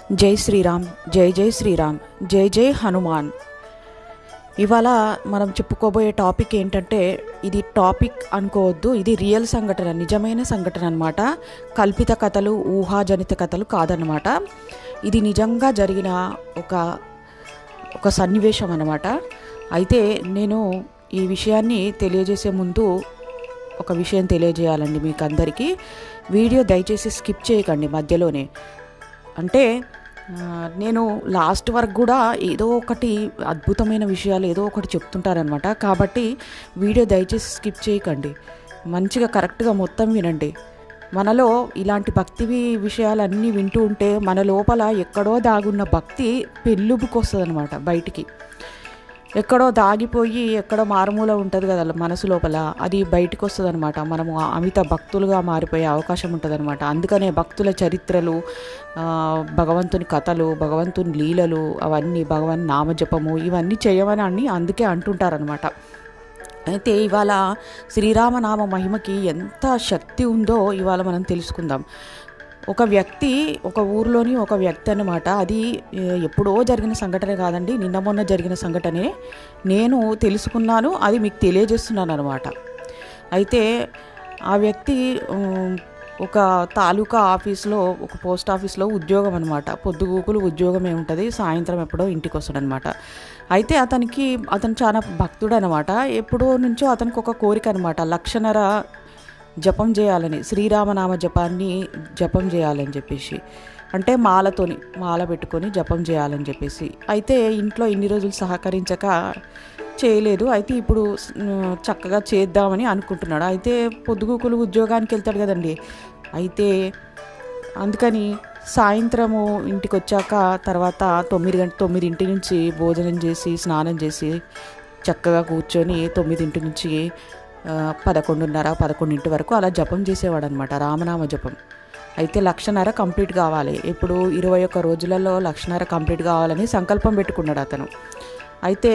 జై శ్రీరామ్ జై జై శ్రీరామ్ జై జై హనుమాన్ ఇవాళ మనం చెప్పుకోబోయే టాపిక్ ఏంటంటే ఇది టాపిక్ అనుకోవద్దు ఇది రియల్ సంఘటన నిజమైన సంఘటన అనమాట కల్పిత కథలు ఊహాజనిత కథలు కాదనమాట ఇది నిజంగా జరిగిన ఒక ఒక సన్నివేశం అన్నమాట అయితే నేను ఈ విషయాన్ని తెలియజేసే ముందు ఒక విషయం తెలియజేయాలండి మీకు అందరికీ వీడియో దయచేసి స్కిప్ చేయకండి మధ్యలోనే అంటే ఆ, నేను లాస్ట్ వరకు కూడా ఏదో ఒకటి అద్భుతమైన విషయాలు ఏదో ఒకటి చెప్తుంటారనమాట కాబట్టి వీడియో దయచేసి స్కిప్ చేయకండి మంచిగా కరెక్ట్గా మొత్తం వినండి మనలో ఇలాంటి భక్తివి విషయాలన్నీ వింటూ ఉంటే మన లోపల ఎక్కడో దాగున్న భక్తి పెళ్ళుబుకొస్తుంది అనమాట బయటికి ఎక్కడో దాగిపోయి ఎక్కడో మారుమూల ఉంటుంది కదా మనసు లోపల అది బయటకు వస్తుంది అనమాట మనము అమిత భక్తులుగా మారిపోయే అవకాశం ఉంటుంది అనమాట అందుకనే భక్తుల చరిత్రలు ఆ, భగవంతుని కథలు భగవంతుని లీలలు అవన్నీ భగవన్ నామజపము ఇవన్నీ చేయమని అని అందుకే అంటుంటారనమాట అయితే ఇవాళ శ్రీరామనామ మహిమకి ఎంత శక్తి ఉందో ఇవాళ మనం తెలుసుకుందాం ఒక వ్యక్తి ఒక ఊర్లోని ఒక వ్యక్తి అన్నమాట అది ఏ, ఎప్పుడో జరిగిన సంఘటన కాదండి నిన్న మొన్న జరిగిన సంఘటనే నేను తెలుసుకున్నాను అది మీకు తెలియజేస్తున్నాను అనమాట అయితే ఆ వ్యక్తి ఉమ్, ఒక తాలూకా ఆఫీస్లో ఒక పోస్ట్ ఆఫీస్లో ఉద్యోగం అనమాట పొద్దుగూకులు ఉద్యోగం ఏముంటుంది సాయంత్రం ఎప్పుడో ఇంటికి వస్తాడనమాట అయితే అతనికి అతను చాలా భక్తుడు అనమాట ఎప్పుడో నుంచో అతనికి ఒక కోరిక అనమాట లక్షణర జపం చేయాలని శ్రీరామనామ జపాన్ని జపం చేయాలని చెప్పేసి అంటే మాలతోని మాల పెట్టుకొని జపం చేయాలని చెప్పేసి అయితే ఇంట్లో ఇన్ని రోజులు సహకరించక చేయలేదు అయితే ఇప్పుడు స్- చక్కగా చేద్దామని అనుకుంటున్నాడు అయితే పొద్దుగూకులు ఉద్యోగానికి వెళ్తాడు కదండి అయితే అందుకని సాయంత్రము ఇంటికి వచ్చాక తర్వాత తొమ్మిది గంట తొమ్మిదింటి నుంచి భోజనం చేసి స్నానం చేసి చక్కగా కూర్చొని తొమ్మిదింటి నుంచి ఆ, పదకొండున్నర పదకొండింటి వరకు అలా జపం చేసేవాడు అనమాట రామనామ జపం అయితే లక్షన్నర కంప్లీట్ కావాలి ఇప్పుడు ఇరవై ఒక్క రోజులలో లక్షన్నర కంప్లీట్ కావాలని సంకల్పం పెట్టుకున్నాడు అతను అయితే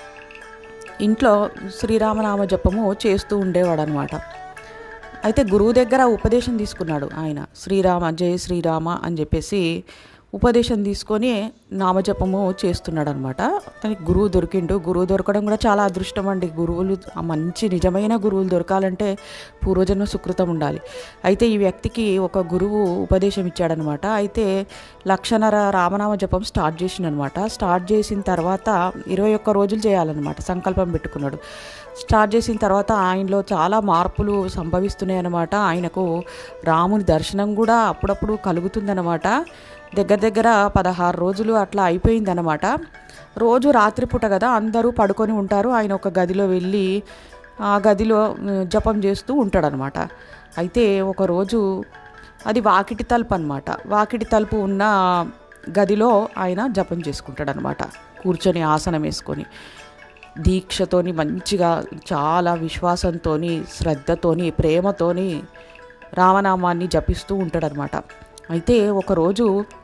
ఇంట్లో శ్రీరామనామ జపము చేస్తూ ఉండేవాడు అనమాట అయితే గురువు దగ్గర ఉపదేశం తీసుకున్నాడు ఆయన శ్రీరామ జయ శ్రీరామ అని చెప్పేసి ఉపదేశం తీసుకొని నామజపము చేస్తున్నాడు అనమాట తనకి గురువు దొరికిండు గురువు దొరకడం కూడా చాలా అదృష్టం అండి గురువులు ఆ మంచి నిజమైన గురువులు దొరకాలంటే పూర్వజన్మ సుకృతం ఉండాలి అయితే ఈ వ్యక్తికి ఒక గురువు ఉపదేశం ఇచ్చాడనమాట అయితే లక్షణర రామనామ జపం స్టార్ట్ చేసిండనమాట స్టార్ట్ చేసిన తర్వాత ఇరవై ఒక్క రోజులు చేయాలన్నమాట సంకల్పం పెట్టుకున్నాడు స్టార్ట్ చేసిన తర్వాత ఆయనలో చాలా మార్పులు సంభవిస్తున్నాయి అన్నమాట ఆయనకు రాముని దర్శనం కూడా అప్పుడప్పుడు కలుగుతుందన్నమాట దగ్గర దగ్గర పదహారు రోజులు అట్లా అయిపోయిందన్నమాట రోజు రాత్రిపూట కదా అందరూ పడుకొని ఉంటారు ఆయన ఒక గదిలో వెళ్ళి ఆ గదిలో ఉమ్, జపం చేస్తూ ఉంటాడనమాట అయితే ఒకరోజు అది వాకిటి తలుపు అనమాట వాకిటి తలుపు ఉన్న గదిలో ఆయన జపం చేసుకుంటాడనమాట కూర్చొని ఆసనం వేసుకొని దీక్షతోని మంచిగా చాలా విశ్వాసంతోని శ్రద్ధతోని ప్రేమతోని రామనామాన్ని జపిస్తూ ఉంటాడనమాట అయితే ఒకరోజు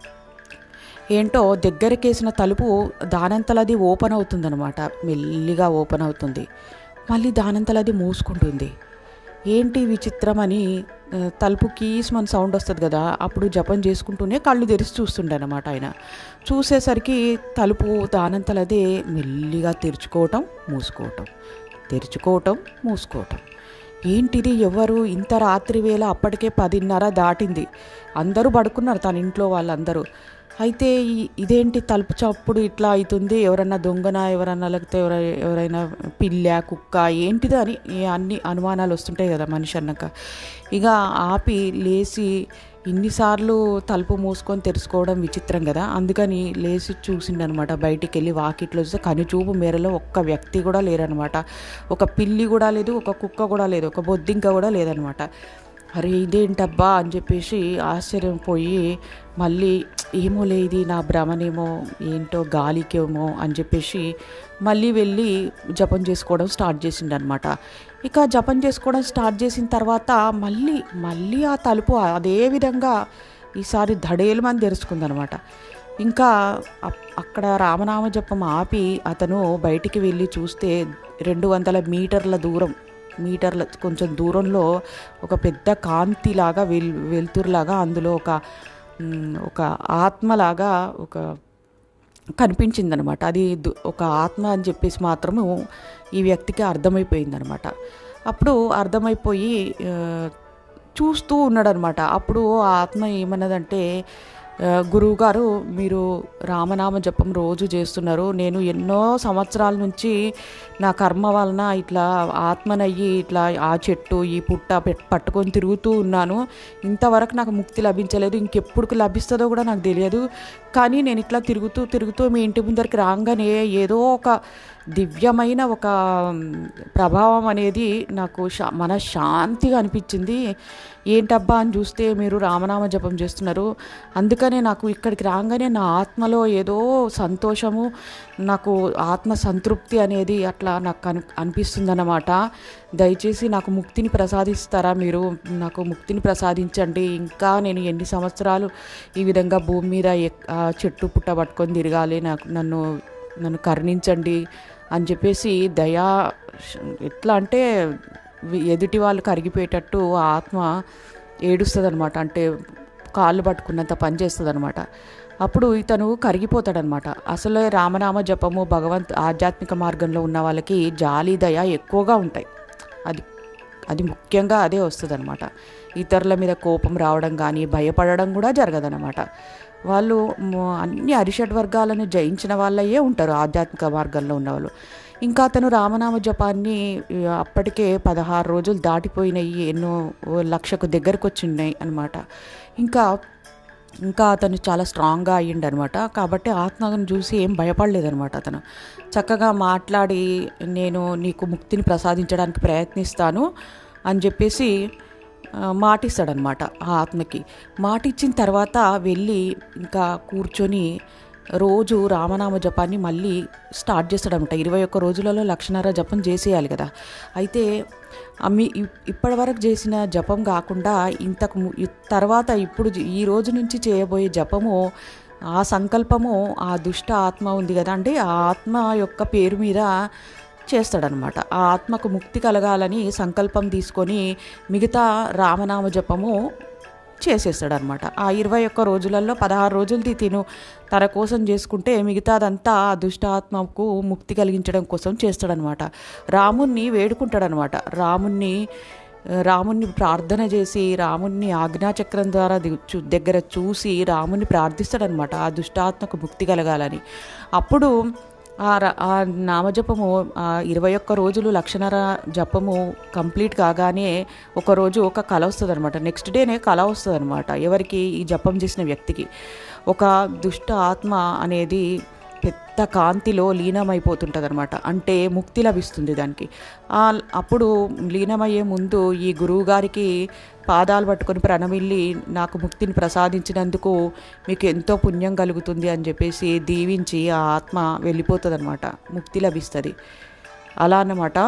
ఏంటో దగ్గరకేసిన తలుపు దానంతలది ఓపెన్ అవుతుందన్నమాట మెల్లిగా ఓపెన్ అవుతుంది మళ్ళీ దానంతలది మూసుకుంటుంది ఏంటి విచిత్రం అని ఆ, తలుపు కీస్ మన సౌండ్ వస్తుంది కదా అప్పుడు జపం చేసుకుంటూనే కళ్ళు తెరిచి చూస్తుండే అనమాట ఆయన చూసేసరికి తలుపు దానంతలదే మెల్లిగా తెరుచుకోవటం మూసుకోవటం తెరుచుకోవటం మూసుకోవటం ఏంటిది ఎవరు ఇంత రాత్రి వేళ అప్పటికే పదిన్నర దాటింది అందరూ పడుకున్నారు తన ఇంట్లో వాళ్ళందరూ అయితే ఈ- ఇదేంటి తలుపు చప్పుడు ఇట్లా అవుతుంది ఎవరన్నా దొంగన ఎవరన్నా లేకపోతే ఎవర ఎవరైనా పిల్ల కుక్క ఏంటిది అని ఈ అన్ని అనుమానాలు వస్తుంటాయి కదా మనిషి అన్నాక ఇక ఆపి లేచి ఇన్నిసార్లు తలుపు మూసుకొని తెరుచుకోవడం విచిత్రం కదా అందుకని లేచి చూసిండనమాట బయటికి వెళ్ళి వాకిట్లో చూస్తే కనుచూపు మేరలో ఒక్క వ్యక్తి కూడా లేరనమాట ఒక పిల్లి కూడా లేదు ఒక కుక్క కూడా లేదు ఒక బొద్దింక కూడా లేదనమాట అరే ఇదేంటబ్బా అని చెప్పేసి ఆశ్చర్యం పోయి మళ్ళీ ఏమో లేదు నా భ్రమనేమో ఏంటో గాలికేమో అని చెప్పేసి మళ్ళీ వెళ్ళి జపం చేసుకోవడం స్టార్ట్ చేసిండనమాట ఇక జపం చేసుకోవడం స్టార్ట్ చేసిన తర్వాత మళ్ళీ మళ్ళీ ఆ తలుపు అదే విధంగా ఈసారి ధడేలు మంది తెరుచుకుందనమాట ఇంకా అప్- అక్కడ రామనామ జపం ఆపి అతను బయటికి వెళ్ళి చూస్తే రెండు వందల మీటర్ల దూరం మీటర్ల కొంచెం దూరంలో ఒక పెద్ద కాంతిలాగా వెల్ వెలుతురులాగా అందులో ఒక మ్, ఒక ఆత్మలాగా ఒక కనిపించిందనమాట అది దు- ఒక ఆత్మ అని చెప్పేసి మాత్రము ఈ వ్యక్తికి అర్థమైపోయిందనమాట అప్పుడు అర్థమైపోయి ఆ, చూస్తూ ఉన్నాడనమాట అప్పుడు ఆ ఆత్మ ఏమన్నదంటే ఆ, గురువుగారు మీరు రామనామ జపం రోజు చేస్తున్నారు నేను ఎన్నో సంవత్సరాల నుంచి నా కర్మ వలన ఇట్లా ఆత్మనయ్యి ఇట్లా ఆ చెట్టు ఈ పుట్ట పెట్- పట్టుకొని తిరుగుతూ ఉన్నాను ఇంతవరకు నాకు ముక్తి లభించలేదు ఇంకెప్పుడు లభిస్తుందో కూడా నాకు తెలియదు కానీ నేను ఇట్లా తిరుగుతూ తిరుగుతూ మీ ఇంటి ముందరికి రాగానే ఏదో ఒక దివ్యమైన ఒక మ్, ప్రభావం అనేది నాకు శా మనశ్శాంతిగా అనిపించింది ఏంటబ్బా అని చూస్తే మీరు రామనామ జపం చేస్తున్నారు అందుకనే నాకు ఇక్కడికి రాగానే నా ఆత్మలో ఏదో సంతోషము నాకు ఆత్మ సంతృప్తి అనేది అట్లా నాకు అను అనిపిస్తుందన్నమాట దయచేసి నాకు ముక్తిని ప్రసాదిస్తారా మీరు నాకు ముక్తిని ప్రసాదించండి ఇంకా నేను ఎన్ని సంవత్సరాలు ఈ విధంగా భూమి మీద ఎక్- ఆ చెట్టు పుట్ట పట్టుకొని తిరగాలి నాకు నన్ను నన్ను కరుణించండి అని చెప్పేసి దయా ఎట్లా అంటే వి- ఎదుటి వాళ్ళు కరిగిపోయేటట్టు ఆ ఆత్మ ఏడుస్తుంది అనమాట అంటే కాళ్ళు పట్టుకున్నంత పని చేస్తుంది అనమాట అప్పుడు ఇతను కరిగిపోతాడనమాట అసలు రామనామ జపము భగవంత్ ఆధ్యాత్మిక మార్గంలో ఉన్న వాళ్ళకి జాలి దయ ఎక్కువగా ఉంటాయి అది అది ముఖ్యంగా అదే వస్తుంది అనమాట ఇతరుల మీద కోపం రావడం కానీ భయపడడం కూడా జరగదనమాట వాళ్ళు మ- అన్ని అరిషడ్ వర్గాలను జయించిన వాళ్ళయే ఉంటారు ఆధ్యాత్మిక మార్గంలో ఉన్నవాళ్ళు ఇంకా అతను రామనామ జపాన్ని ఆ, అప్పటికే పదహారు రోజులు దాటిపోయినాయి ఎన్నో ఓ లక్షకు దగ్గరకు వచ్చినాయి అనమాట ఇంకా ఇంకా అతను చాలా స్ట్రాంగ్గా అయ్యిండు అనమాట కాబట్టి ఆత్మను చూసి ఏం భయపడలేదనమాట అతను చక్కగా మాట్లాడి నేను నీకు ముక్తిని ప్రసాదించడానికి ప్రయత్నిస్తాను అని చెప్పేసి ఆ, మాటిస్తాడనమాట ఆ ఆత్మకి మాటిచ్చిన తర్వాత వెళ్ళి ఇంకా కూర్చొని రోజు రామనామ జపాన్ని మళ్ళీ స్టార్ట్ చేస్తాడనమాట ఇరవై ఒక్క రోజులలో లక్షణార జపం చేసేయాలి కదా అయితే ఆ మీ ఇప్- ఇప్పటివరకు చేసిన జపం కాకుండా ఇంతకు ము- ఇ- తర్వాత ఇప్పుడు జ- ఈ రోజు నుంచి చేయబోయే జపము ఆ సంకల్పము ఆ దుష్ట ఆత్మ ఉంది కదా అంటే ఆ ఆత్మ యొక్క పేరు మీద చేస్తాడనమాట ఆ ఆత్మకు ముక్తి కలగాలని సంకల్పం తీసుకొని మిగతా రామనామ జపము చేసేస్తాడనమాట ఆ ఇరవై ఒక్క రోజులలో పదహారు రోజులది తిను తన కోసం చేసుకుంటే మిగతాదంతా ఆ దుష్ట ఆత్మకు ముక్తి కలిగించడం కోసం చేస్తాడనమాట రాముణ్ణి వేడుకుంటాడనమాట రాముణ్ణి రాముణ్ణి ప్రార్థన చేసి రాముణ్ణి ఆజ్ఞాచక్రం ద్వారా ది- చూ- దగ్గర చూసి రాముణ్ణి ప్రార్థిస్తాడనమాట ఆ దుష్టాత్మకు ముక్తి కలగాలని అప్పుడు ఆ ర- ఆ నామజపము ఆ ఇరవై ఒక్క రోజులు లక్షణర జపము కంప్లీట్ కాగానే ఒక రోజు ఒక కళ వస్తుంది అనమాట నెక్స్ట్ డేనే కళ వస్తుంది అనమాట ఎవరికి ఈ జపం చేసిన వ్యక్తికి ఒక దుష్ట ఆత్మ అనేది పెద్ద కాంతిలో లీనమైపోతుంటుంది అనమాట అంటే ముక్తి లభిస్తుంది దానికి ఆ- అప్పుడు లీనమయ్యే ముందు ఈ గురువు గారికి పాదాలు పట్టుకొని ప్రణమిల్లి నాకు ముక్తిని ప్రసాదించినందుకు మీకు ఎంతో పుణ్యం కలుగుతుంది అని చెప్పేసి దీవించి ఆ ఆత్మ వెళ్ళిపోతుంది అనమాట ముక్తి లభిస్తుంది అలా అన్నమాట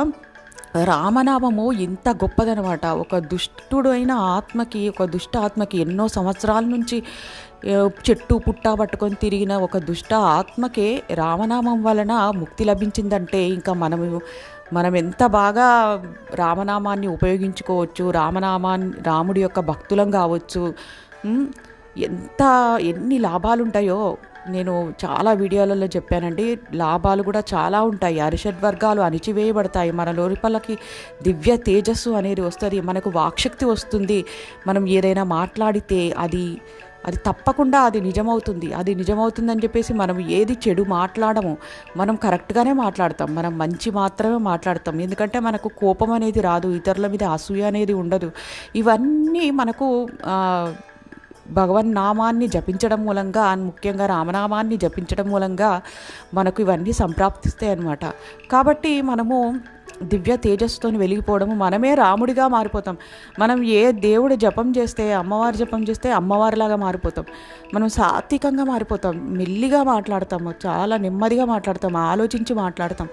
రామనామము ఇంత గొప్పదనమాట ఒక దుష్టుడు అయిన ఆత్మకి ఒక దుష్ట ఆత్మకి ఎన్నో సంవత్సరాల నుంచి ఏ, చెట్టు పుట్ట పట్టుకొని తిరిగిన ఒక దుష్ట ఆత్మకే రామనామం వలన ముక్తి లభించిందంటే ఇంకా మనము మనం ఎంత బాగా రామనామాన్ని ఉపయోగించుకోవచ్చు రామనామాన్ని రాముడి యొక్క భక్తులం కావచ్చు ఉమ్, ఎంత ఎన్ని లాభాలు ఉంటాయో నేను చాలా వీడియోలలో చెప్పానండి లాభాలు కూడా చాలా ఉంటాయి అరిషడ్ వర్గాలు అణిచివేయబడతాయి మన లోపలకి దివ్య తేజస్సు అనేది వస్తుంది మనకు వాక్శక్తి వస్తుంది మనం ఏదైనా మాట్లాడితే అది అది తప్పకుండా అది నిజమవుతుంది అది నిజమవుతుందని చెప్పేసి మనం ఏది చెడు మాట్లాడము మనం కరెక్ట్గానే మాట్లాడతాం మనం మంచి మాత్రమే మాట్లాడతాం ఎందుకంటే మనకు కోపం అనేది రాదు ఇతరుల మీద అసూయ అనేది ఉండదు ఇవన్నీ మనకు ఆ, భగవన్ నామాన్ని జపించడం మూలంగా ముఖ్యంగా రామనామాన్ని జపించడం మూలంగా మనకు ఇవన్నీ సంప్రాప్తిస్తాయి అన్నమాట కాబట్టి మనము దివ్య తేజస్సుతో వెలిగిపోవడము మనమే రాముడిగా మారిపోతాం మనం ఏ దేవుడు జపం చేస్తే అమ్మవారి జపం చేస్తే అమ్మవారిలాగా మారిపోతాం మనం సాత్వికంగా మారిపోతాం మెల్లిగా మాట్లాడతాము చాలా నెమ్మదిగా మాట్లాడతాం ఆలోచించి మాట్లాడతాం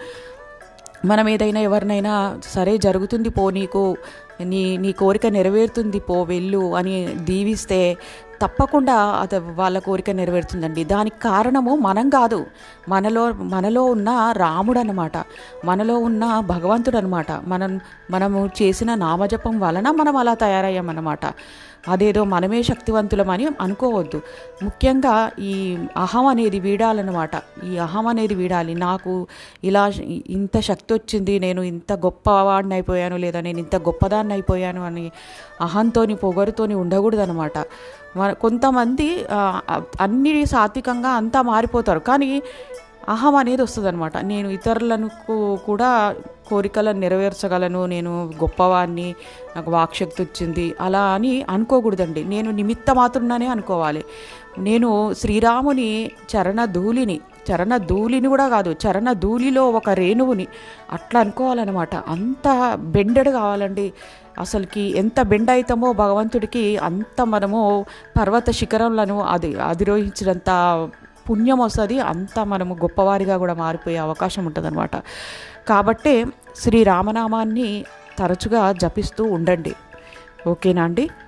మనం ఏదైనా ఎవరినైనా సరే జరుగుతుంది పో నీకు నీ నీ కోరిక నెరవేరుతుంది పో వెళ్ళు అని దీవిస్తే తప్పకుండా అది వాళ్ళ కోరిక నెరవేరుతుందండి దానికి కారణము మనం కాదు మనలో మనలో ఉన్న రాముడు అనమాట మనలో ఉన్న భగవంతుడు అనమాట మనం మనము చేసిన నామజపం వలన మనం అలా తయారయ్యామన్నమాట అదేదో మనమే శక్తివంతులమని అనుకోవద్దు ముఖ్యంగా ఈ అహం అనేది వీడాలన్నమాట ఈ అహం అనేది వీడాలి నాకు ఇలా ఇంత శక్తి వచ్చింది నేను ఇంత గొప్పవాడిని అయిపోయాను లేదా నేను ఇంత గొప్పదాన్ని అయిపోయాను అని అహంతోని పొగరుతోని ఉండకూడదనమాట మన కొంతమంది ఆ, అన్ని సాత్వికంగా అంతా మారిపోతారు కానీ అహం అనేది వస్తుంది అనమాట నేను ఇతరులను కూ- కూడా కోరికలను నెరవేర్చగలను నేను గొప్పవాడిని నాకు వాక్శక్తి వచ్చింది అలా అని అనుకోకూడదండి నేను నిమిత్త మాత్రమే అనుకోవాలి నేను శ్రీరాముని చరణ ధూళిని చరణ ధూళిని కూడా కాదు చరణ ధూళిలో ఒక రేణువుని అట్లా అనుకోవాలన్నమాట అంత బెండెడ్ కావాలండి అసలుకి ఎంత బెండ్ అవుతామో భగవంతుడికి అంత మనము పర్వత శిఖరంలను అది అధిరోహించినంత పుణ్యం వస్తుంది అంత మనము గొప్పవారిగా కూడా మారిపోయే అవకాశం ఉంటుందన్నమాట కాబట్టే శ్రీ రామనామాన్ని తరచుగా జపిస్తూ ఉండండి ఓకేనా అండి